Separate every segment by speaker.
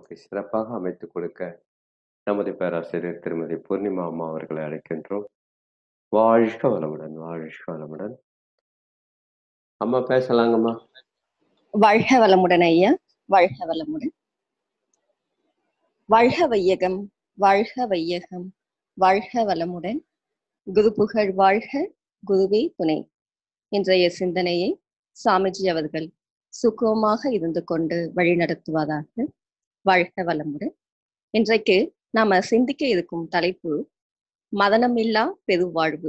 Speaker 1: நமக்கு சிறப்பாக அமைத்துக் கொடுக்க நமது பேராசிரியர் திருமதி பூர்ணிமா அம்மா அவர்களை அழைக்கின்றோம் வாழ்க வளமுடன் வாழ்க வளமுடன் அம்மா பேசலாங்கம்மா
Speaker 2: வாழ்க வளமுடன் ஐயா வாழ்க வளமுடன் வாழ்க வையகம் வாழ்க வையகம் வாழ்க வளமுடன் குரு புகழ் வாழ்க குருவே துணை இன்றைய சிந்தனையை சாமிஜி அவர்கள் சுகமாக இருந்து கொண்டு வழி நடத்துவதாக வாழ்க வளமுடன் இன்றைக்கு நாம சிந்திக்க இருக்கும் தலைப்பு மதனமில்லா பெருவாழ்வு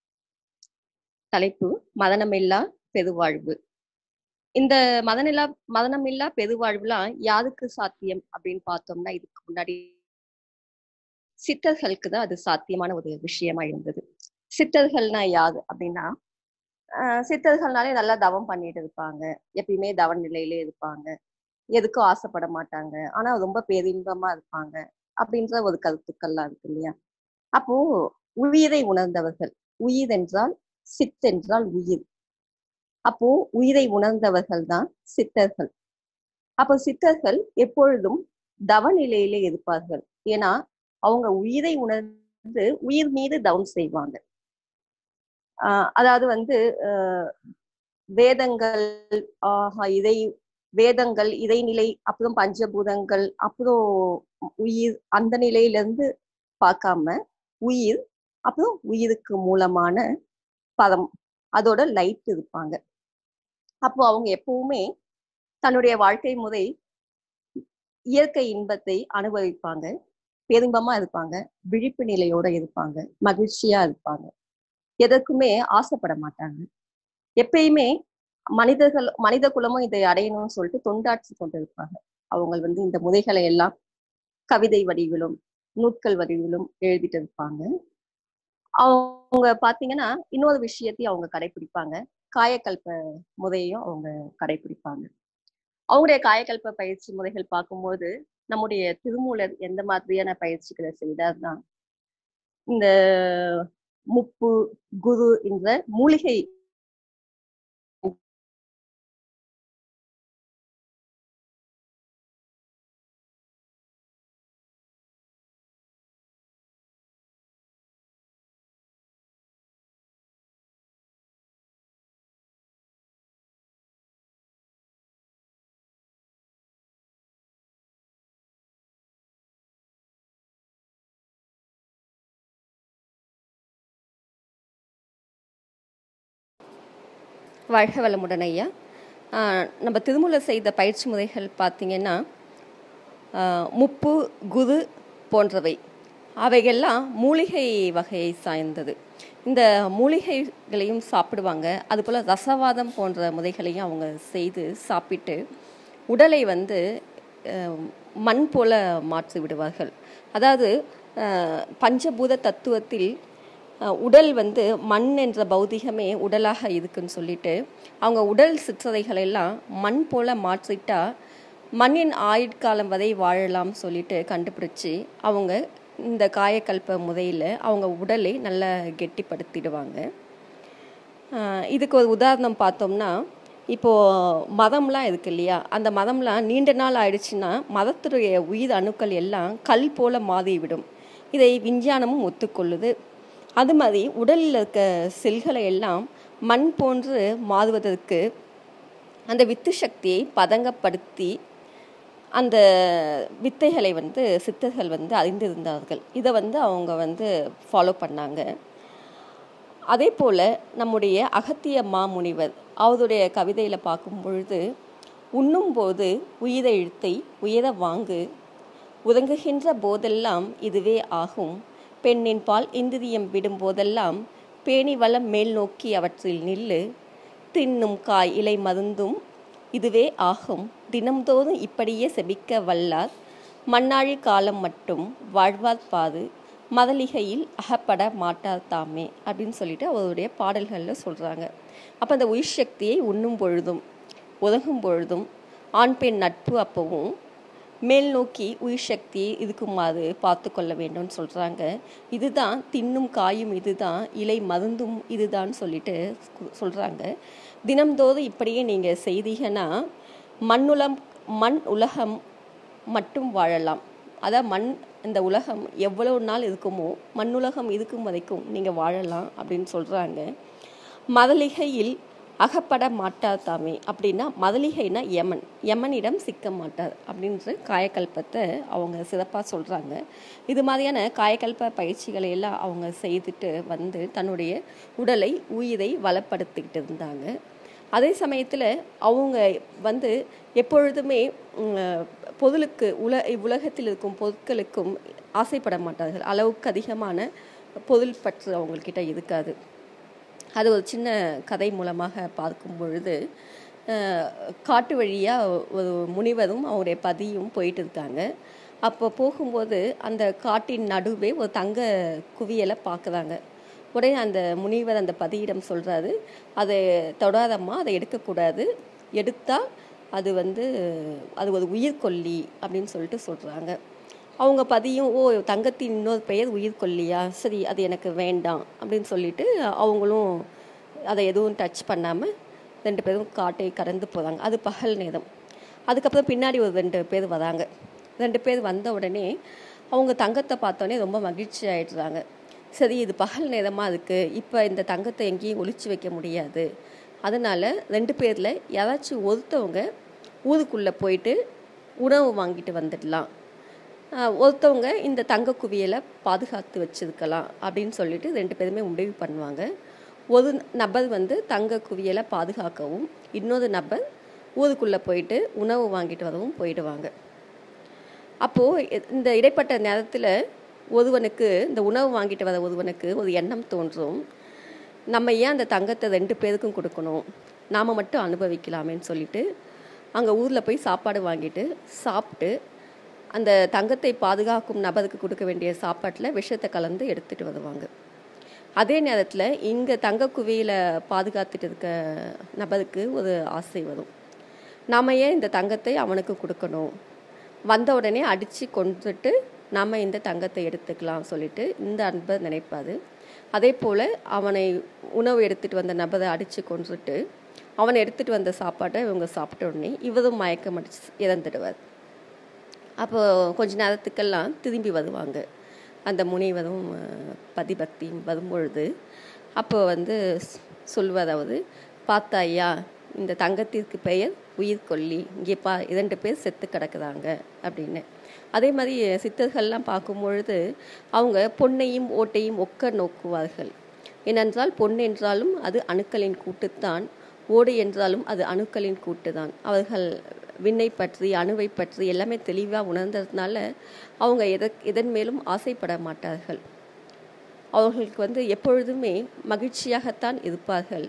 Speaker 2: தலைப்பு மதனமில்லா பெருவாழ்வு இந்த மதனில்லா மதனமில்லா பெருவாழ்வுலாம் யாருக்கு சாத்தியம் அப்படின்னு பார்த்தோம்னா இதுக்கு முன்னாடி சித்தர்களுக்கு தான் அது சாத்தியமான ஒரு விஷயமா இருந்தது சித்தர்கள்னா யாது அப்படின்னா ஆஹ் சித்தர்கள்னாலே நல்லா தவம் பண்ணிட்டு இருப்பாங்க எப்பயுமே தவ நிலையிலே இருப்பாங்க எதுக்கும் ஆசைப்பட மாட்டாங்க ஆனா ரொம்ப பேரின்பமா இருப்பாங்க அப்படின்ற ஒரு கருத்துக்கள்லாம் இருக்கு இல்லையா அப்போ உயிரை உணர்ந்தவர்கள் உயிர் என்றால் சித் என்றால் உயிர் அப்போ உயிரை உணர்ந்தவர்கள் தான் சித்தர்கள் அப்போ சித்தர்கள் எப்பொழுதும் தவ நிலையிலே இருப்பார்கள் ஏன்னா அவங்க உயிரை உணர்ந்து உயிர் மீது தவம் செய்வாங்க ஆஹ் அதாவது வந்து ஆஹ் வேதங்கள் ஆஹ் இதை வேதங்கள் இறைநிலை அப்புறம் பஞ்சபூதங்கள் அப்புறம் உயிர் அந்த நிலையில இருந்து பார்க்காம உயிர் அப்புறம் உயிருக்கு மூலமான பதம் அதோட லைட் இருப்பாங்க அப்போ அவங்க எப்பவுமே தன்னுடைய வாழ்க்கை முறை இயற்கை இன்பத்தை அனுபவிப்பாங்க பெரும்பமா இருப்பாங்க விழிப்பு நிலையோட இருப்பாங்க மகிழ்ச்சியா இருப்பாங்க எதற்குமே ஆசைப்பட மாட்டாங்க எப்பயுமே மனிதர்கள் மனித குலமும் இதை அடையணும்னு சொல்லிட்டு தொண்டாற்றி கொண்டு இருப்பாங்க அவங்க வந்து இந்த முறைகளை எல்லாம் கவிதை வடிவிலும் நூட்கள் வடிவிலும் எழுதிட்டு இருப்பாங்க அவங்க பாத்தீங்கன்னா இன்னொரு விஷயத்தையும் அவங்க கடைபிடிப்பாங்க காயக்கல்ப முறையையும் அவங்க கடைபிடிப்பாங்க அவங்களுடைய காயக்கல்ப பயிற்சி முறைகள் பார்க்கும்போது நம்முடைய திருமூலர் எந்த மாதிரியான பயிற்சிகளை செய்தார்னா இந்த முப்பு குரு என்ற மூலிகை வாழ்க வளமுடன் ஐயா ஆஹ் நம்ம திருமூலர் செய்த பயிற்சி முறைகள் பார்த்தீங்கன்னா ஆஹ் முப்பு குரு போன்றவை அவைகள்லாம் மூலிகை வகையை சார்ந்தது இந்த மூலிகைகளையும் சாப்பிடுவாங்க அதுபோல் ரசவாதம் போன்ற முறைகளையும் அவங்க செய்து சாப்பிட்டு உடலை வந்து ஆஹ் மண் போல மாற்றி விடுவார்கள் அதாவது ஆஹ் பஞ்சபூத தத்துவத்தில் அஹ் உடல் வந்து மண் என்ற பௌதிகமே உடலாக இருக்குன்னு சொல்லிட்டு அவங்க உடல் சிற்றறைகளை எல்லாம் மண் போல மாற்றிட்டா மண்ணின் ஆயுட்காலம் வரை வாழலாம் சொல்லிட்டு கண்டுபிடிச்சி அவங்க இந்த காயக்கல்ப முறையில் அவங்க உடலை நல்லா கெட்டிப்படுத்திடுவாங்க அஹ் இதுக்கு ஒரு உதாரணம் பார்த்தோம்னா இப்போது மதம்லாம் இருக்கு இல்லையா அந்த மதம்லாம் நீண்ட நாள் ஆயிடுச்சுன்னா மதத்துடைய உயிர் அணுக்கள் எல்லாம் கல் போல மாறிவிடும் இதை விஞ்ஞானமும் ஒத்துக்கொள்ளுது அது மாதிரி உடலில் இருக்க செல்களை எல்லாம் மண் போன்று மாறுவதற்கு அந்த வித்து சக்தியை பதங்கப்படுத்தி அந்த வித்தைகளை வந்து சித்தர்கள் வந்து அறிந்திருந்தார்கள் இதை வந்து அவங்க வந்து ஃபாலோ பண்ணாங்க அதே போல் நம்முடைய அகத்திய மாமுனிவர் அவருடைய கவிதையில் பார்க்கும் பொழுது உண்ணும்போது உயிர இழுத்தை உயர வாங்கு உறங்குகின்ற போதெல்லாம் இதுவே ஆகும் பெண்ணின் பால் இந்திரியம் விடும் போதெல்லாம் பேணி வளம் மேல் நோக்கி அவற்றில் நில்லு தின்னும் காய் இலை மருந்தும் இதுவே ஆகும் தினம்தோறும் இப்படியே செபிக்க வல்லார் மண்ணாழி காலம் மட்டும் வாழ்வார் பாது மதலிகையில் அகப்பட மாட்டார் தாமே அப்படின்னு சொல்லிட்டு அவருடைய பாடல்களில் சொல்கிறாங்க அப்போ அந்த உயிர் சக்தியை உண்ணும் பொழுதும் உதகும் பொழுதும் ஆண் பெண் நட்பு அப்பவும் மேல் நோக்கி உயிர் சக்தியை இருக்குமாறு பார்த்து கொள்ள வேண்டும்னு சொல்கிறாங்க இதுதான் தின்னும் காயும் இதுதான் இலை மருந்தும் இதுதான் சொல்லிட்டு சொல்கிறாங்க தினம்தோறும் இப்படியே நீங்கள் செய்தீங்கன்னா மண்ணுலம் மண் உலகம் மட்டும் வாழலாம் அதான் மண் இந்த உலகம் எவ்வளவு நாள் இருக்குமோ மண்ணுலகம் இருக்கும் வரைக்கும் நீங்கள் வாழலாம் அப்படின்னு சொல்கிறாங்க மதலிகையில் அகப்பட மாட்டார் தாமே அப்படின்னா மதலிகைனா யமன் யமனிடம் சிக்க மாட்டார் அப்படின்ற காயக்கல்பத்தை அவங்க சிறப்பாக சொல்கிறாங்க இது மாதிரியான காயக்கல்ப பயிற்சிகளை எல்லாம் அவங்க செய்துட்டு வந்து தன்னுடைய உடலை உயிரை வளப்படுத்திக்கிட்டு இருந்தாங்க அதே சமயத்தில் அவங்க வந்து எப்பொழுதுமே பொருளுக்கு உல உலகத்தில் இருக்கும் பொருட்களுக்கும் ஆசைப்பட மாட்டார்கள் அளவுக்கு அதிகமான பொருள் பற்று அவங்கக்கிட்ட இருக்காது அது ஒரு சின்ன கதை மூலமாக பார்க்கும் பொழுது காட்டு வழியாக ஒரு முனிவரும் அவருடைய பதியும் போயிட்டு இருக்காங்க அப்போ போகும்போது அந்த காட்டின் நடுவே ஒரு தங்க குவியலை பார்க்குறாங்க உடனே அந்த முனிவர் அந்த பதியிடம் சொல்கிறாரு அதை தொடாதம்மா அதை எடுக்கக்கூடாது எடுத்தால் அது வந்து அது ஒரு உயிர்கொல்லி அப்படின்னு சொல்லிட்டு சொல்கிறாங்க அவங்க பதியும் ஓ தங்கத்தின் இன்னொரு பெயர் உயிர்கொல்லியா சரி அது எனக்கு வேண்டாம் அப்படின்னு சொல்லிட்டு அவங்களும் அதை எதுவும் டச் பண்ணாமல் ரெண்டு பேரும் காட்டை கடந்து போகிறாங்க அது பகல் நேரம் அதுக்கப்புறம் பின்னாடி ஒரு ரெண்டு பேர் வராங்க ரெண்டு பேர் வந்த உடனே அவங்க தங்கத்தை பார்த்தோன்னே ரொம்ப மகிழ்ச்சி ஆயிடுறாங்க சரி இது பகல் நேரமாக இருக்குது இப்போ இந்த தங்கத்தை எங்கேயும் ஒழிச்சு வைக்க முடியாது அதனால் ரெண்டு பேரில் யாராச்சும் ஒருத்தவங்க ஊருக்குள்ளே போயிட்டு உணவு வாங்கிட்டு வந்துடலாம் ஒருத்தவங்க இந்த தங்க குவியலை பாதுகாத்து வச்சுருக்கலாம் அப்படின்னு சொல்லிட்டு ரெண்டு பேருமே முடிவு பண்ணுவாங்க ஒரு நபர் வந்து தங்க குவியலை பாதுகாக்கவும் இன்னொரு நபர் ஊருக்குள்ளே போயிட்டு உணவு வாங்கிட்டு வரவும் போயிடுவாங்க அப்போது இந்த இடைப்பட்ட நேரத்தில் ஒருவனுக்கு இந்த உணவு வாங்கிட்டு வர ஒருவனுக்கு ஒரு எண்ணம் தோன்றும் நம்ம ஏன் அந்த தங்கத்தை ரெண்டு பேருக்கும் கொடுக்கணும் நாம் மட்டும் அனுபவிக்கலாமேன்னு சொல்லிட்டு அங்கே ஊரில் போய் சாப்பாடு வாங்கிட்டு சாப்பிட்டு அந்த தங்கத்தை பாதுகாக்கும் நபருக்கு கொடுக்க வேண்டிய சாப்பாட்டில் விஷத்தை கலந்து எடுத்துகிட்டு வருவாங்க அதே நேரத்தில் இங்கே தங்க குவியில் பாதுகாத்துட்டு இருக்க நபருக்கு ஒரு ஆசை வரும் நாம் ஏன் இந்த தங்கத்தை அவனுக்கு கொடுக்கணும் வந்த உடனே அடித்து கொண்டுட்டு நாம் இந்த தங்கத்தை எடுத்துக்கலாம் சொல்லிட்டு இந்த அன்பர் நினைப்பார் அதே போல் அவனை உணவு எடுத்துகிட்டு வந்த நபரை அடித்து கொண்டுட்டு அவனை எடுத்துகிட்டு வந்த சாப்பாட்டை இவங்க சாப்பிட்ட உடனே இவரும் மயக்கம் அடிச்சு இறந்துடுவார் அப்போ கொஞ்ச நேரத்துக்கெல்லாம் திரும்பி வருவாங்க அந்த முனிவரும் பதிபக்தியும் வரும்பொழுது அப்போ வந்து சொல்வார் அவர் பார்த்தாயா இந்த தங்கத்திற்கு பெயர் உயிர்கொல்லி இங்கே பா இரண்டு பேர் செத்து கிடக்குறாங்க அப்படின்னு அதே மாதிரி சித்தர்கள்லாம் பார்க்கும் பொழுது அவங்க பொன்னையும் ஓட்டையும் ஒக்க நோக்குவார்கள் ஏனென்றால் பொன் என்றாலும் அது அணுக்களின் கூட்டுத்தான் ஓடு என்றாலும் அது அணுக்களின் கூட்டு தான் அவர்கள் விண்ணை பற்றி அணுவை பற்றி எல்லாமே தெளிவாக உணர்ந்ததுனால அவங்க எத எதன் மேலும் ஆசைப்பட மாட்டார்கள் அவர்களுக்கு வந்து எப்பொழுதுமே மகிழ்ச்சியாகத்தான் இருப்பார்கள்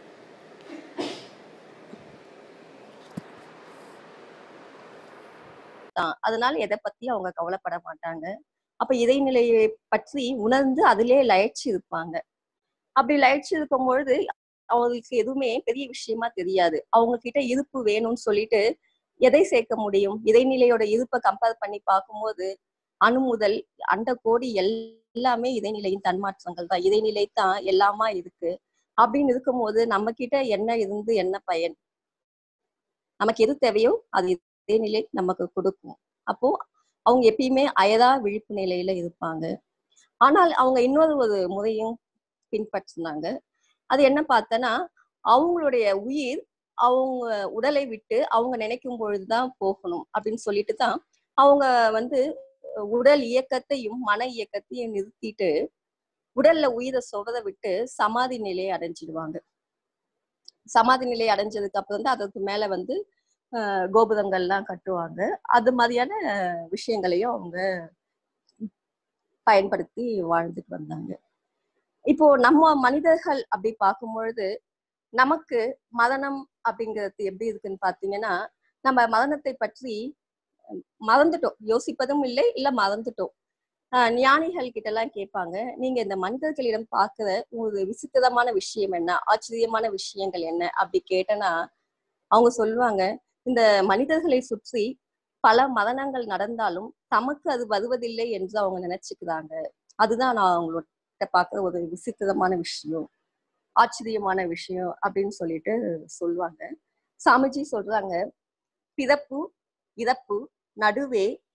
Speaker 2: அதனால எதை பத்தி அவங்க கவலைப்பட மாட்டாங்க அப்ப இறைநிலையை பற்றி உணர்ந்து அதிலே லயச்சு இருப்பாங்க அப்படி லயச்சு இருக்கும் பொழுது அவங்களுக்கு எதுவுமே பெரிய விஷயமா தெரியாது அவங்க கிட்ட இருப்பு வேணும்னு சொல்லிட்டு எதை சேர்க்க முடியும் இறைநிலையோட இருப்பை கம்பேர் பண்ணி பார்க்கும்போது அணு முதல் அண்ட கோடி எல்லாமே இறைநிலையின் தன்மாற்றங்கள் தான் இறைநிலை தான் எல்லாமா இருக்கு அப்படின்னு இருக்கும்போது நம்ம கிட்ட என்ன இருந்து என்ன பயன் நமக்கு எது தேவையோ அது இறைநிலை நமக்கு கொடுக்கும் அப்போ அவங்க எப்பயுமே அயரா விழிப்பு நிலையில இருப்பாங்க ஆனால் அவங்க இன்னொரு ஒரு முறையும் பின்பற்றினாங்க அது என்ன பார்த்தனா அவங்களுடைய உயிர் அவங்க உடலை விட்டு அவங்க நினைக்கும் பொழுதுதான் போகணும் அப்படின்னு சொல்லிட்டு தான் அவங்க வந்து உடல் இயக்கத்தையும் மன இயக்கத்தையும் நிறுத்திட்டு உடல்ல உயிரை சொவத விட்டு சமாதி நிலையை அடைஞ்சிடுவாங்க சமாதி நிலை அடைஞ்சதுக்கு அப்புறம் தான் அதுக்கு மேல வந்து கோபுரங்கள்லாம் கட்டுவாங்க அது மாதிரியான விஷயங்களையும் அவங்க பயன்படுத்தி வாழ்ந்துட்டு வந்தாங்க இப்போ நம்ம மனிதர்கள் அப்படி பார்க்கும் பொழுது நமக்கு மதனம் அப்படிங்கிறது எப்படி இருக்குன்னு பாத்தீங்கன்னா நம்ம மதனத்தை பற்றி மறந்துட்டோம் யோசிப்பதும் இல்லை இல்ல மறந்துட்டோம் ஆஹ் ஞானிகள் கிட்ட எல்லாம் கேட்பாங்க நீங்க இந்த மனிதர்களிடம் பார்க்கிற ஒரு விசித்திரமான விஷயம் என்ன ஆச்சரியமான விஷயங்கள் என்ன அப்படி கேட்டனா அவங்க சொல்லுவாங்க இந்த மனிதர்களை சுற்றி பல மதனங்கள் நடந்தாலும் தமக்கு அது வருவதில்லை என்று அவங்க நினைச்சுக்கிறாங்க அதுதான் நான் அவங்களோட பார்க்குற ஒரு விசித்திரமான விஷயம் ஆச்சரியமான விஷயம் அப்படின்னு சொல்லிட்டு சொல்லுவாங்க சாமிஜி சொல்றாங்க பிறப்பு இறப்பு நடுவே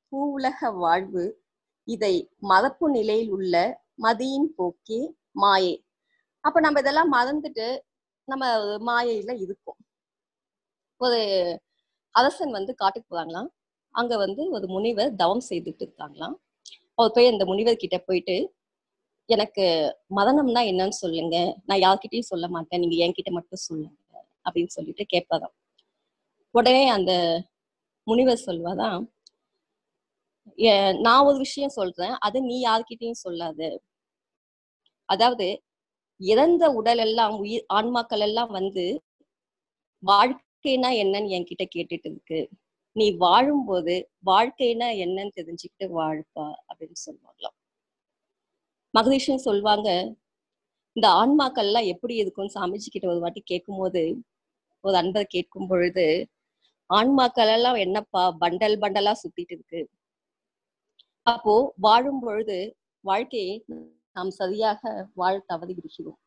Speaker 2: பூவுலக வாழ்வு இதை மதப்பு நிலையில் உள்ள மதியின் போக்கே மாயை அப்ப நம்ம இதெல்லாம் மறந்துட்டு நம்ம மாயையில இருக்கோம் ஒரு அரசன் வந்து காட்டுக்கு போறாங்களாம் அங்க வந்து ஒரு முனிவர் தவம் செய்துட்டு இருக்காங்களாம் அவர் போய் அந்த முனிவர் கிட்ட போயிட்டு எனக்கு மதனம்னா என்னன்னு சொல்லுங்க நான் யார்கிட்டயும் சொல்ல மாட்டேன் நீங்க என்கிட்ட மட்டும் சொல்லுங்க அப்படின்னு சொல்லிட்டு கேட்பாராம் உடனே அந்த முனிவர் சொல்வாதான் "ஏ- நான் ஒரு விஷயம் சொல்றேன் அது நீ யார்கிட்டயும் சொல்லாத அதாவது இறந்த உடல் எல்லாம் உயிர் ஆன்மாக்கள் எல்லாம் வந்து வாழ்க்கைனா என்னன்னு என்கிட்ட கேட்டுட்டு இருக்கு நீ வாழும்போது வாழ்க்கைனா என்னன்னு தெரிஞ்சுக்கிட்டு வாழ்ப்பா அப்படின்னு சொல்லுவாங்களாம் மகதீஷன் சொல்லுவாங்க இந்த ஆன்மாக்கள்லாம் எப்படி இருக்கும்னு சாமிஜி கிட்ட ஒரு வாட்டி கேட்கும்போது ஒரு அன்பர் கேட்கும் பொழுது ஆன்மாக்கள் எல்லாம் என்னப்பா பண்டல் பண்டலா சுத்திட்டு இருக்கு அப்போ வாழும் பொழுது வாழ்க்கையை நாம் சரியாக வாழ தவறி விடுகிறோம்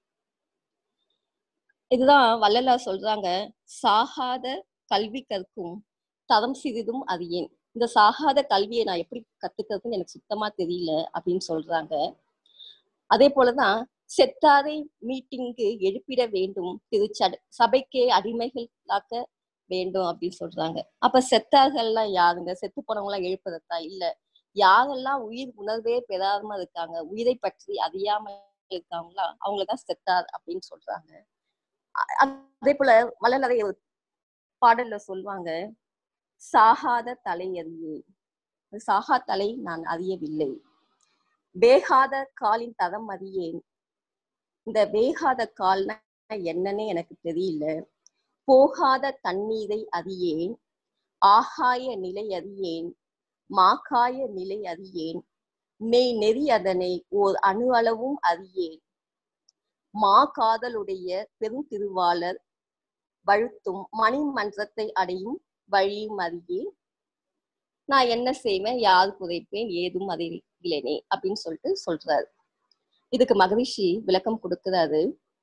Speaker 2: இதுதான் வள்ளலார் சொல்றாங்க சாகாத கல்வி கற்கும் தரம் சிறிதும் அறியேன் இந்த சாகாத கல்வியை நான் எப்படி கத்துக்கிறதுன்னு எனக்கு சுத்தமா தெரியல அப்படின்னு சொல்றாங்க அதே போலதான் செத்தாரை மீட்டிங்கு எழுப்பிட வேண்டும் திரு சபைக்கே அடிமைகளாக்க வேண்டும் அப்படின்னு சொல்றாங்க அப்ப செத்தார்கள்லாம் யாருங்க செத்து போனவங்க எல்லாம் எழுப்பதற்கா இல்ல யாரெல்லாம் உயிர் உணர்வே பெறாம இருக்காங்க உயிரை பற்றி அறியாம இருக்காங்களா அவங்களதான் செத்தார் அப்படின்னு சொல்றாங்க அ- அதே போல வள்ளலரை ஒரு பாடல்ல சொல்லுவாங்க சாகாத தலை அறியேன் சாகா தலை நான் அறியவில்லை வேகாத காலின் தரம் அறியேன் இந்த வேகாத கால்னா என்னன்னு எனக்கு தெரியல போகாத தண்ணீரை அறியேன் ஆகாய நிலை அறியேன் மாகாய நிலை அறியேன் மெய் நெறி அதனை ஓர் அணு அளவும் அறியேன் மா காதலுடைய பெருந்திருவாளர் வழுத்தும் மணிமன்றத்தை அடையும் வழியும் அறியேன் நான் என்ன செய்வேன் யார் குறைப்பேன் ஏதும் அறிவிலேனே அப்படின்னு சொல்லிட்டு சொல்றாரு இதுக்கு மகரிஷி விளக்கம் கொடுக்கிறாரு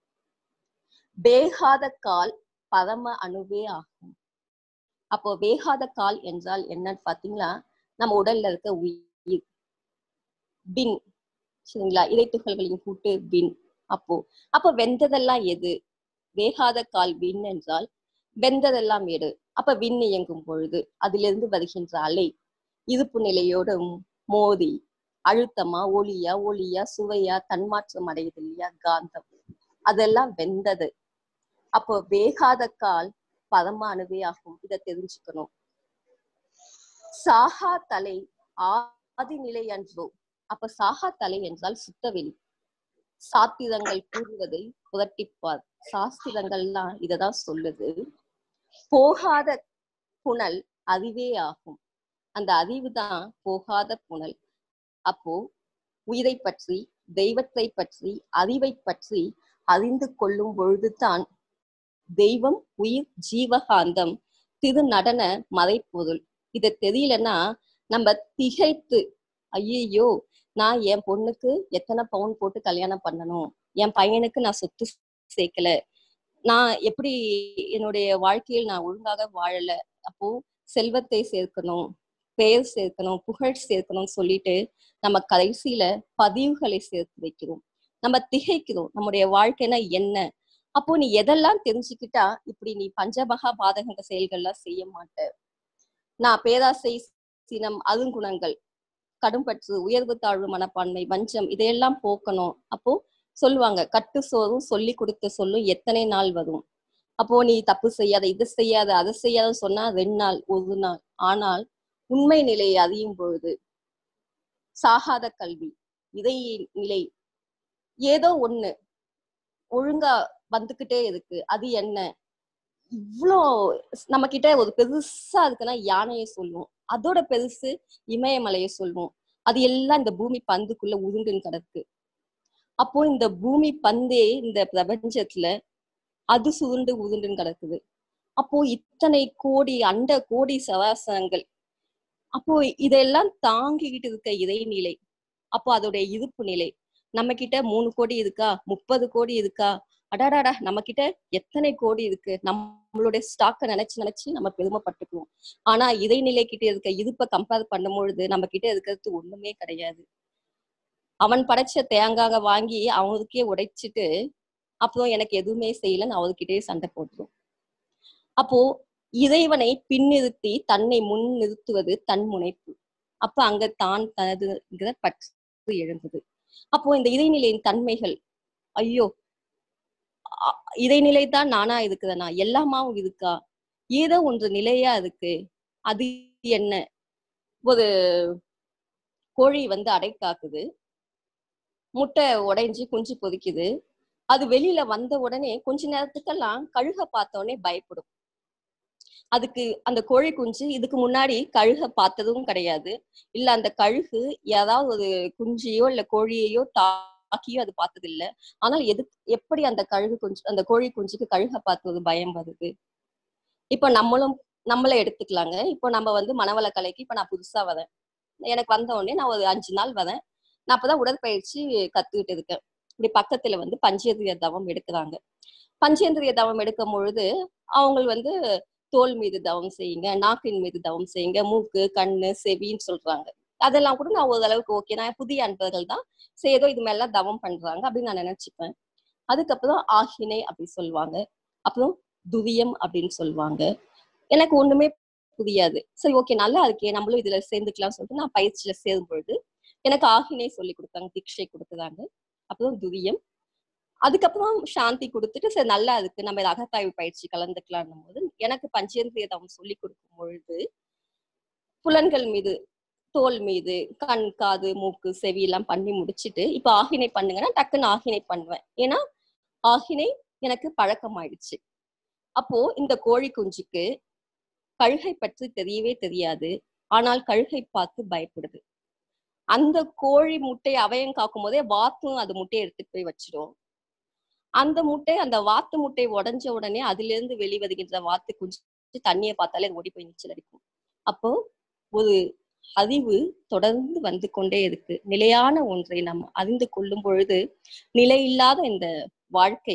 Speaker 2: வேகாத கால் பரம அணுவே ஆகும் அப்போ வேகாத கால் என்றால் என்னன்னு பாத்தீங்களா நம்ம உடல்ல இருக்க உயிர் பின் சரிங்களா இறைத்துகள்களின் கூட்டு பின் அப்போ அப்போ வெந்ததெல்லாம் எது வேகாத கால் விண் என்றால் வெந்ததெல்லாம் எடு அப்ப விண் இயங்கும் பொழுது அதிலிருந்து வருகின்ற அலை இருப்பு நிலையோட மோதி அழுத்தமா ஒளியா ஒளியா சுவையா தன்மாற்றம் அடையுது இல்லையா காந்தம் அதெல்லாம் வெந்தது அப்போ வேகாத கால் பரம அணுவே ஆகும் இதை தெரிஞ்சுக்கணும் சாகா தலை ஆதி நிலை அன்றோ அப்ப சாகா தலை என்றால் சுத்தவெளி சாத்திரங்கள் கூறுவதை புரட்டிப்பார் சாஸ்திரங்கள்லாம் இததான் சொல்லுது போகாத புனல் அறிவே ஆகும் அந்த அறிவு தான் போகாத புனல் அப்போ உயிரை பற்றி தெய்வத்தை பற்றி அறிவை பற்றி அறிந்து கொள்ளும் பொழுதுதான் தெய்வம் உயிர் ஜீவகாந்தம் திரு நடன மறைப்பொருள் இது தெரியலன்னா நம்ம திகைத்து ஐயையோ நான் என் பொண்ணுக்கு எத்தனை பவுன் போட்டு கல்யாணம் பண்ணணும் என் பையனுக்கு நான் சொத்து சேர்க்கல நான் எப்படி என்னுடைய வாழ்க்கையில் நான் ஒழுங்காக வாழல அப்போ செல்வத்தை சேர்க்கணும் பெயர் சேர்க்கணும் புகழ் சேர்க்கணும்னு சொல்லிட்டு நம்ம கடைசியில பதிவுகளை சேர்த்து வைக்கிறோம் நம்ம திகைக்கிறோம் நம்முடைய வாழ்க்கைனா என்ன அப்போ நீ எதெல்லாம் தெரிஞ்சுக்கிட்டா இப்படி நீ பஞ்சமகா பாதக செயல்கள்லாம் செய்ய மாட்ட நான் பேராசை சினம் அருங்குணங்கள் கடும்பற்று உயர்வு தாழ்வு மனப்பான்மை வஞ்சம் இதையெல்லாம் போக்கணும் அப்போ சொல்லுவாங்க கட்டு சோறும் சொல்லி கொடுத்த சொல்லும் எத்தனை நாள் வரும் அப்போ நீ தப்பு செய்யாத இது செய்யாத அதை செய்யாத சொன்னா ரெண்டு நாள் ஒரு நாள் ஆனால் உண்மை நிலையை அறியும் பொழுது சாகாத கல்வி இதை நிலை ஏதோ ஒண்ணு ஒழுங்கா வந்துகிட்டே இருக்கு அது என்ன இவ்வளோ நம்ம கிட்ட ஒரு பெருசா இருக்குன்னா யானையை சொல்லுவோம் அதோட பெருசு இமயமலையை சொல்லுவோம் அது எல்லாம் இந்த பூமி பந்துக்குள்ள உருண்டுன்னு கிடக்கு அப்போ இந்த பூமி பந்தே இந்த பிரபஞ்சத்துல அது சுருண்டு உருண்டுன்னு கிடக்குது அப்போ இத்தனை கோடி அண்ட கோடி சவாசனங்கள் அப்போ இதெல்லாம் தாங்கிக்கிட்டு இருக்க இறைநிலை அப்போ அதோடைய இருப்பு நிலை நம்ம கிட்ட மூணு கோடி இருக்கா முப்பது கோடி இருக்கா அடாடாடா நம்ம கிட்ட எத்தனை கோடி இருக்கு நம்மளுடைய ஸ்டாக்கை நினைச்சு நினைச்சு நம்ம பெருமைப்பட்டுக்குவோம் ஆனா இடைநிலை கிட்ட இருக்க இதுப்ப கம்பேர் பண்ணும் பொழுது நம்ம கிட்ட இருக்கிறது ஒண்ணுமே கிடையாது அவன் படைச்ச தேங்காக வாங்கி அவனுக்கே உடைச்சிட்டு அப்புறம் எனக்கு எதுவுமே செய்யலன்னு அவர்கிட்டயே சண்டை போட்டுரும் அப்போ இறைவனை பின்னிறுத்தி தன்னை முன் நிறுத்துவது தன் முனைப்பு அப்ப அங்க தான் தனதுங்கிற பற்று எழுந்தது அப்போ இந்த இறைநிலையின் தன்மைகள் ஐயோ அ- இறைநிலை தான் நானா இருக்குதனா எல்லாமாவும் இருக்கா ஏதோ ஒன்று நிலையா இருக்கு அது என்ன ஒரு கோழி வந்து அடை காக்குது முட்டை உடைஞ்சு குஞ்சு பொதிக்குது அது வெளியில வந்த உடனே கொஞ்ச நேரத்துக்கெல்லாம் கழுக பார்த்த உடனே பயப்படும் அதுக்கு அந்த கோழி குஞ்சு இதுக்கு முன்னாடி கழுக பார்த்ததும் கிடையாது இல்ல அந்த கழுகு ஏதாவது ஒரு குஞ்சியோ இல்ல கோழியையோ தாக்கியோ அது பார்த்தது இல்ல ஆனால் எது எப்படி அந்த கழுகு குஞ்சு அந்த கோழி குஞ்சுக்கு கழுக பார்த்து ஒரு பயம் வருது இப்ப நம்மளும் நம்மளே எடுத்துக்கலாங்க இப்போ நம்ம வந்து மனவள கலைக்கு இப்ப நான் புதுசா வரேன் எனக்கு வந்த உடனே நான் ஒரு அஞ்சு நாள் வரேன் நான் அப்பதான் உடற்பயிற்சி கத்துக்கிட்டு இருக்கேன் இப்படி பக்கத்துல வந்து பஞ்சேந்திரிய தவம் எடுக்கிறாங்க பஞ்சேந்திரிய தவம் எடுக்கும் பொழுது அவங்க வந்து தோல் மீது தவம் செய்யுங்க நாக்கின் மீது தவம் செய்யுங்க மூக்கு கண்ணு செவின்னு சொல்றாங்க அதெல்லாம் கூட நான் ஓரளவுக்கு ஓகே நான் புதிய அன்பர்கள் தான் சரி ஏதோ இது மேல தவம் பண்றாங்க அப்படின்னு நான் நினைச்சுப்பேன் அதுக்கப்புறம் ஆகினை அப்படி சொல்லுவாங்க அப்புறம் துவியம் அப்படின்னு சொல்லுவாங்க எனக்கு ஒண்ணுமே புரியாது சரி ஓகே நல்லா இருக்கே நம்மளும் இதுல சேர்ந்துக்கலாம் சொல்லிட்டு நான் பயிற்சியில சேரும் பொழுது எனக்கு ஆகினை சொல்லி கொடுத்தாங்க தீட்சை கொடுக்குறாங்க அப்புறம் துவியம் அதுக்கப்புறம் சாந்தி கொடுத்துட்டு சரி நல்லா இருக்கு நம்ம இது அகத்தாய்வு பயிற்சி கலந்துக்கலாம் போது எனக்கு பஞ்சேந்திரிய தவம் சொல்லி கொடுக்கும் பொழுது புலன்கள் மீது தோல் மீது கண் காது மூக்கு செவி எல்லாம் பண்ணி முடிச்சிட்டு இப்ப ஆகினை பண்ணுங்கன்னா டக்குன்னு ஆகினை பண்ணுவேன் ஏன்னா ஆகினை எனக்கு பழக்கமாயிடுச்சு அப்போ இந்த கோழி குஞ்சுக்கு கழுகை பற்றி தெரியவே தெரியாது ஆனால் கழுகை பார்த்து பயப்படுது அந்த கோழி முட்டை அவயம் காக்கும் போதே வாத்தும் அது முட்டையை எடுத்துட்டு போய் வச்சிடும் அந்த முட்டை அந்த வாத்து முட்டை உடைஞ்ச உடனே அதுல இருந்து வெளிவருகின்ற வாத்து குஞ்சு தண்ணியை பார்த்தாலே அது ஓடி போய் நீச்சல் அடிக்கும் அப்போ ஒரு அறிவு தொடர்ந்து வந்து கொண்டே இருக்கு நிலையான ஒன்றை நம்ம அறிந்து கொள்ளும் பொழுது நிலையில்லாத இந்த வாழ்க்கை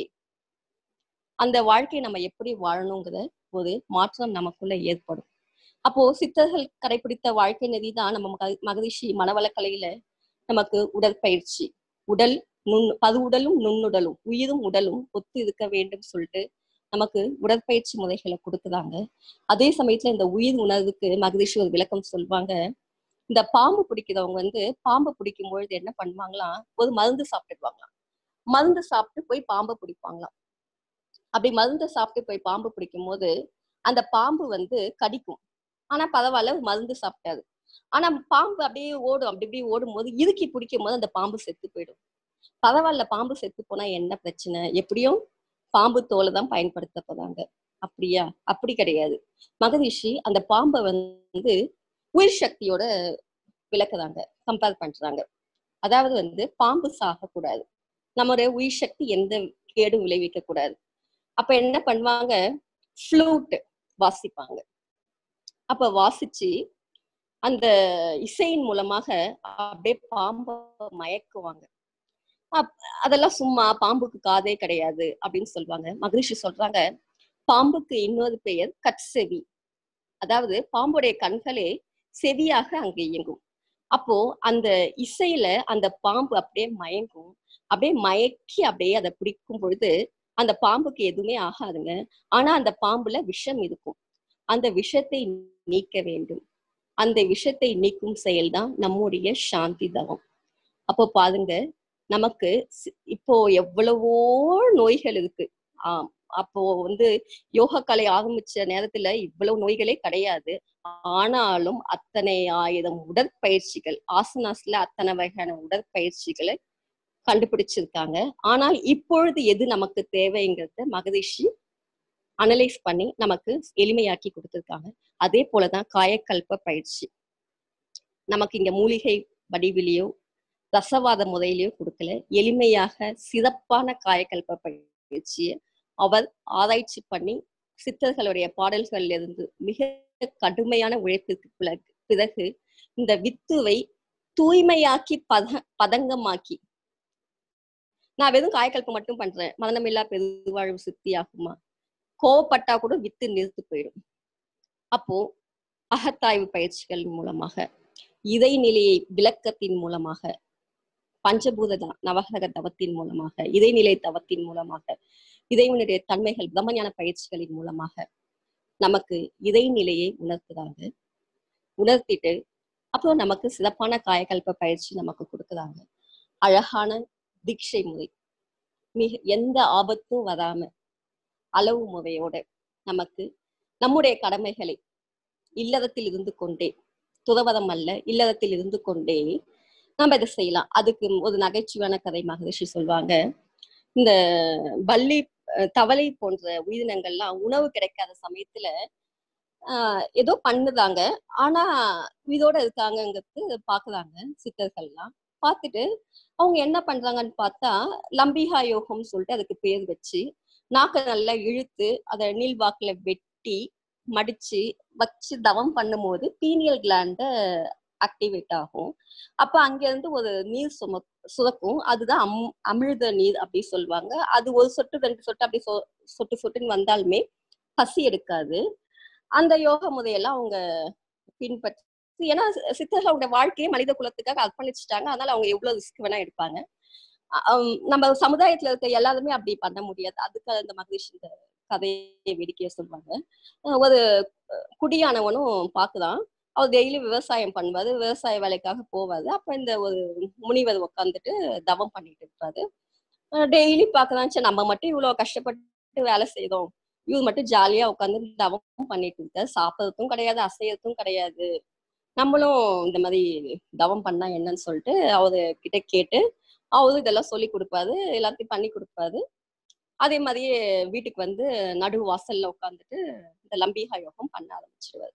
Speaker 2: அந்த வாழ்க்கையை நம்ம எப்படி வாழணுங்கிற ஒரு மாற்றம் நமக்குள்ள ஏற்படும் அப்போ சித்தர்கள் கடைபிடித்த வாழ்க்கை நெறி தான் நம்ம மக- மகரிஷி மனவளக்கலையில நமக்கு உடற்பயிற்சி உடல் நுண் பது உடலும் நுண்ணுடலும் உயிரும் உடலும் ஒத்து இருக்க வேண்டும் சொல்லிட்டு நமக்கு உடற்பயிற்சி முறைகளை கொடுக்குறாங்க அதே சமயத்துல இந்த உயிர் உணர்வுக்கு மகரிஷி ஒரு விளக்கம் சொல்லுவாங்க இந்த பாம்பு பிடிக்கிறவங்க வந்து பாம்பை பிடிக்கும் பொழுது என்ன பண்ணுவாங்களாம் ஒரு மருந்து சாப்பிட்டுடுவாங்களாம் மருந்து சாப்பிட்டு போய் பாம்பை பிடிப்பாங்களாம் அப்படி மருந்து சாப்பிட்டு போய் பாம்பு பிடிக்கும் போது அந்த பாம்பு வந்து கடிக்கும் ஆனா பரவாயில்ல மருந்து சாப்பிட்டாது ஆனா பாம்பு அப்படியே ஓடும் அப்படி இப்படி ஓடும் போது இறுக்கி பிடிக்கும் போது அந்த பாம்பு செத்து போயிடும் பரவாயில்ல பாம்பு செத்து போனா என்ன பிரச்சனை எப்படியும் பாம்பு தோலை தான் பயன்படுத்த போறாங்க அப்படியா அப்படி கிடையாது மகரிஷி அந்த பாம்பை வந்து உயிர் சக்தியோட விளக்குறாங்க கம்பேர் பண்றாங்க அதாவது வந்து பாம்பு சாகக்கூடாது நம்மளுடைய உயிர் சக்தி எந்த கேடும் விளைவிக்க கூடாது அப்ப என்ன பண்ணுவாங்க ஃப்ளூட் வாசிப்பாங்க அப்ப வாசிச்சு அந்த இசையின் மூலமாக அப்படியே பாம்பை மயக்குவாங்க அப்- அதெல்லாம் சும்மா பாம்புக்கு காதே கிடையாது அப்படின்னு சொல்லுவாங்க மகரிஷி சொல்றாங்க பாம்புக்கு இன்னொரு பெயர் கட்செவி அதாவது பாம்புடைய கண்களே செவியாக அங்க இயங்கும் அப்போ அந்த இசையில அந்த பாம்பு அப்படியே மயங்கும் அப்படியே மயக்கி அப்படியே அதை பிடிக்கும் பொழுது அந்த பாம்புக்கு எதுவுமே ஆகாதுங்க ஆனா அந்த பாம்புல விஷம் இருக்கும் அந்த விஷத்தை நீக்க வேண்டும் அந்த விஷத்தை நீக்கும் செயல்தான் நம்முடைய சாந்தி தவம் அப்போ பாருங்க நமக்கு சி- இப்போ எவ்வளவோ நோய்கள் இருக்கு ஆம் அப்போ வந்து யோகா கலை ஆரம்பிச்ச நேரத்துல இவ்வளவு நோய்களே கிடையாது ஆனாலும் அத்தனை ஆயிரம் உடற்பயிற்சிகள் ஆசனாஸ்ல அத்தனை வகையான உடற்பயிற்சிகளை கண்டுபிடிச்சிருக்காங்க ஆனால் இப்பொழுது எது நமக்கு தேவைங்கிறத மகரிஷி அனலைஸ் பண்ணி நமக்கு எளிமையாக்கி கொடுத்திருக்காங்க அதே போலதான் காயக்கல்ப பயிற்சி நமக்கு இங்க மூலிகை வடிவிலையோ ரசவாத முறையிலையோ கொடுக்கல எளிமையாக சிறப்பான காயக்கல்ப பயிற்சியை அவர் ஆராய்ச்சி பண்ணி சித்தர்களுடைய பாடல்கள்ல இருந்து மிக கடுமையான உழைப்பிற்கு பிறகு பிறகு இந்த வித்துவை தூய்மையாக்கி பத பதங்கமாக்கி நான் வெறும் காயக்கல்பம் மட்டும் பண்றேன் மதனமில்லா பெருவாழ்வு சித்தி ஆகுமா கோவப்பட்டா கூட வித்து நிறுத்து போயிடும் அப்போ அகத்தாய்வு பயிற்சிகள் மூலமாக இறைநிலையை விளக்கத்தின் மூலமாக பஞ்சபூத த- நவகிரக தவத்தின் மூலமாக இறைநிலை தவத்தின் மூலமாக இறைவனுடைய தன்மைகள் பிரம்மஞான பயிற்சிகளின் மூலமாக நமக்கு இறைநிலையை உணர்த்துறாங்க உணர்த்திட்டு அப்புறம் நமக்கு சிறப்பான காயகல்ப பயிற்சி நமக்கு கொடுக்குறாங்க அழகான தீட்சை முறை மிக எந்த ஆபத்தும் வராம அளவு முறையோட நமக்கு நம்முடைய கடமைகளை இல்லறத்தில் இருந்து கொண்டே துறவரம் அல்ல இல்லறத்தில் இருந்து கொண்டே நம்ம இதை செய்யலாம் அதுக்கு ஒரு நகைச்சுவையான கதை மகரிஷி சொல்லுவாங்க இந்த பல்லி அஹ், தவளை போன்ற உயிரினங்கள்லாம் உணவு கிடைக்காத சமயத்துல ஆஹ் ஏதோ பண்ணுதாங்க ஆனா உயிரோட இருக்காங்கங்கிறது பாக்குறாங்க சித்தர்கள்லாம் பார்த்துட்டு அவங்க என்ன பண்றாங்கன்னு பார்த்தா லம்பிகா யோகம்னு சொல்லிட்டு அதுக்கு பேர் வச்சு நாக்கை நல்லா இழுத்து அதை நீள்வாக்குல வெட்டி மடிச்சு வச்சு தவம் பண்ணும்போது பீனியல் கிளாண்ட ஆக்டிவேட் ஆகும் அப்ப அங்க இருந்து ஒரு நீர் சும சுரக்கும் அதுதான் அம் அமிழ்த நீர் அப்படி சொல்லுவாங்க அது ஒரு சொட்டு ரெண்டு சொட்டு அப்படி சொ சொட்டு சொட்டுன்னு வந்தாலுமே பசி எடுக்காது அந்த யோக முறையெல்லாம் அவங்க பின்பற்றி ஏன்னா சி- சித்தர்களுடைய வாழ்க்கையை மனித குலத்துக்காக அர்ப்பணிச்சுட்டாங்க அதனால அவங்க எவ்வளவு ரிஸ்க் வேணா எடுப்பாங்க அ- அம், நம்ம சமுதாயத்துல இருக்க எல்லாருமே அப்படி பண்ண முடியாது அதுக்கு அந்த மகரிஷி இந்த கதையை வேடிக்கையா சொல்லுவாங்க அஹ் ஒரு அஹ், குடியானவனும் பாக்குதான் அவர் டெய்லி விவசாயம் பண்ணுவாரு விவசாய வேலைக்காக போவாரு அப்ப இந்த ஒரு முனிவர் உட்காந்துட்டு தவம் பண்ணிட்டு இருப்பாரு டெய்லி பார்க்கதான் சரி நம்ம மட்டும் இவ்வளவு கஷ்டப்பட்டு வேலை செய்றோம் இவர் மட்டும் ஜாலியா உட்காந்து தவம் பண்ணிட்டு இருக்காரு சாப்பிடறதும் கிடையாது அசையறதும் கிடையாது நம்மளும் இந்த மாதிரி தவம் பண்ணா என்னன்னு சொல்லிட்டு அவரு கிட்ட கேட்டு அவரு இதெல்லாம் சொல்லி கொடுப்பாரு எல்லாத்தையும் பண்ணி கொடுப்பாரு அதே மாதிரியே வீட்டுக்கு வந்து நடு வாசல்ல உட்காந்துட்டு இந்த லம்பிகா யோகம் பண்ண ஆரம்பிச்சிடுவாரு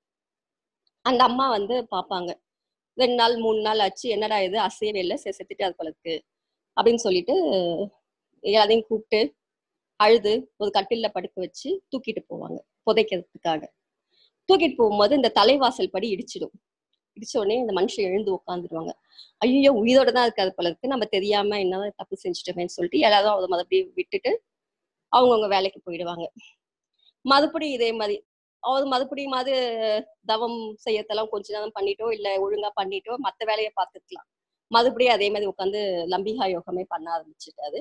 Speaker 2: அந்த அம்மா வந்து பார்ப்பாங்க ரெண்டு நாள் மூணு நாள் ஆச்சு என்னடா இது அசையவே இல்லை சரி செத்துட்டு அது பழக்கு அப்படின்னு சொல்லிட்டு எல்லாரையும் கூப்பிட்டு அழுது ஒரு கட்டில்ல படுக்க வச்சு தூக்கிட்டு போவாங்க புதைக்கிறதுக்காக தூக்கிட்டு போகும்போது இந்த தலைவாசல் படி இடிச்சிடும் இடிச்ச உடனே இந்த மனுஷன் எழுந்து உட்காந்துருவாங்க ஐயோ உயிரோட தான் இருக்காது போல இருக்கு நம்ம தெரியாம என்ன தப்பு செஞ்சுட்டோமேன்னு சொல்லிட்டு எல்லாரும் அதை மறுபடியும் விட்டுட்டு அவங்கவுங்க வேலைக்கு போயிடுவாங்க மறுபடியும் இதே மாதிரி அவர் மறுபடியும் மாதிரி தவம் செய்யறதெல்லாம் கொஞ்ச நேரம் பண்ணிட்டோ இல்ல ஒழுங்கா பண்ணிட்டோ மத்த வேலையை பார்த்துக்கலாம் மறுபடியும் அதே மாதிரி உட்காந்து லம்பிகா யோகமே பண்ண ஆரம்பிச்சுட்டாரு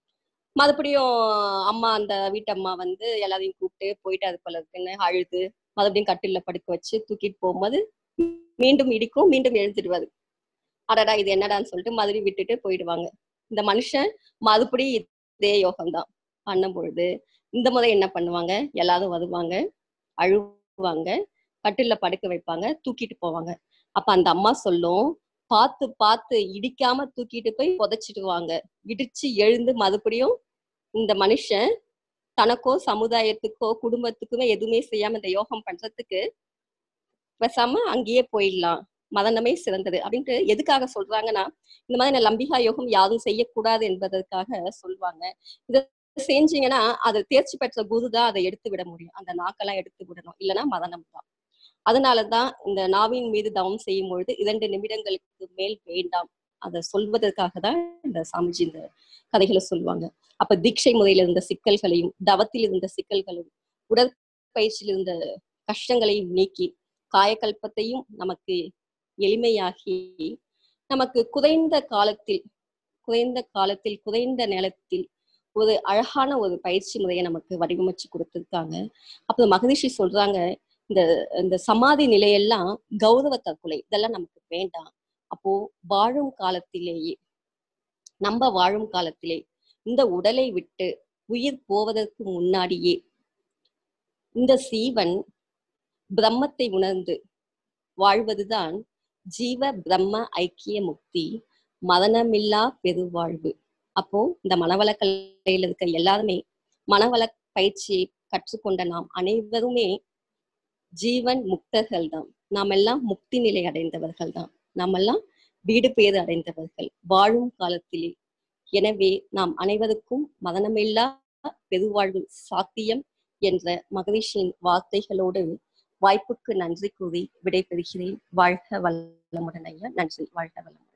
Speaker 2: மறுபடியும் அம்மா அந்த வீட்டம்மா வந்து எல்லாரையும் கூப்பிட்டு போயிட்டு அது போல இருக்குன்னு அழுது மறுபடியும் கட்டில்ல படுக்க வச்சு தூக்கிட்டு போகும்போது மீண்டும் இடிக்கும் மீண்டும் எழுந்துடுவாரு அடடா இது என்னடான்னு சொல்லிட்டு மறுபடியும் விட்டுட்டு போயிடுவாங்க இந்த மனுஷன் மறுபடியும் இதே யோகம்தான் பண்ணும் பொழுது இந்த முறை என்ன பண்ணுவாங்க எல்லாரும் வருவாங்க அழுவாங்க கட்டில்ல படுக்க வைப்பாங்க தூக்கிட்டு போவாங்க அப்ப அந்த அம்மா சொல்லும் பார்த்து பார்த்து இடிக்காம தூக்கிட்டு போய் புதைச்சிடுவாங்க இடிச்சு எழுந்து மறுபடியும் இந்த மனுஷன் தனக்கோ சமுதாயத்துக்கோ குடும்பத்துக்குமே எதுவுமே செய்யாம இந்த யோகம் பண்றதுக்கு பேசாம அங்கேயே போயிடலாம் மதனமே சிறந்தது அப்படின்ட்டு எதுக்காக சொல்றாங்கன்னா இந்த மாதிரி லம்பிகா யோகம் யாரும் செய்யக்கூடாது என்பதற்காக சொல்லுவாங்க இத செஞ்சீங்கன்னா அது தேர்ச்சி பெற்ற குரு தான் அதை எடுத்து விட முடியும் அந்த நாக்கெல்லாம் எடுத்து விடணும் இல்லைன்னா மதனம் தான் அதனாலதான் இந்த நாவின் மீது தவம் செய்யும் பொழுது இரண்டு நிமிடங்களுக்கு மேல் வேண்டாம் அதை சொல்வதற்காக தான் இந்த சாமிஜி இந்த கதைகளை சொல்லுவாங்க அப்ப தீட்சை முறையில இருந்த சிக்கல்களையும் தவத்தில் இருந்த சிக்கல்களையும் உடற்பயிற்சியில் இருந்த கஷ்டங்களையும் நீக்கி காயக்கல்பத்தையும் நமக்கு எளிமையாகி நமக்கு குறைந்த காலத்தில் குறைந்த காலத்தில் குறைந்த நேரத்தில் ஒரு அழகான ஒரு பயிற்சி முறையை நமக்கு வடிவமைச்சு கொடுத்துருக்காங்க அப்ப மகரிஷி சொல்றாங்க இந்த இந்த சமாதி நிலையெல்லாம் கௌரவ தற்கொலை இதெல்லாம் நமக்கு வேண்டாம் அப்போ வாழும் காலத்திலேயே நம்ம வாழும் காலத்திலே இந்த உடலை விட்டு உயிர் போவதற்கு முன்னாடியே இந்த சீவன் பிரம்மத்தை உணர்ந்து வாழ்வதுதான் ஜீவ பிரம்ம ஐக்கிய முக்தி மதனமில்லா பெருவாழ்வு அப்போ இந்த மனவள கலையில இருக்க எல்லாருமே மனவள பயிற்சியை கற்றுக்கொண்ட நாம் அனைவருமே ஜீவன் முக்தர்கள் தான் நாம் எல்லாம் முக்தி நிலை அடைந்தவர்கள் தான் நாம் எல்லாம் வீடு பேறு அடைந்தவர்கள் வாழும் காலத்திலே எனவே நாம் அனைவருக்கும் மதனமில்லா பெருவாழ்வு சாத்தியம் என்ற மகரிஷியின் வார்த்தைகளோடு வாய்ப்புக்கு நன்றி கூறி விடைபெறுகிறேன் வாழ்க வளமுடன் ஐயா நன்றி வாழ்க வளம்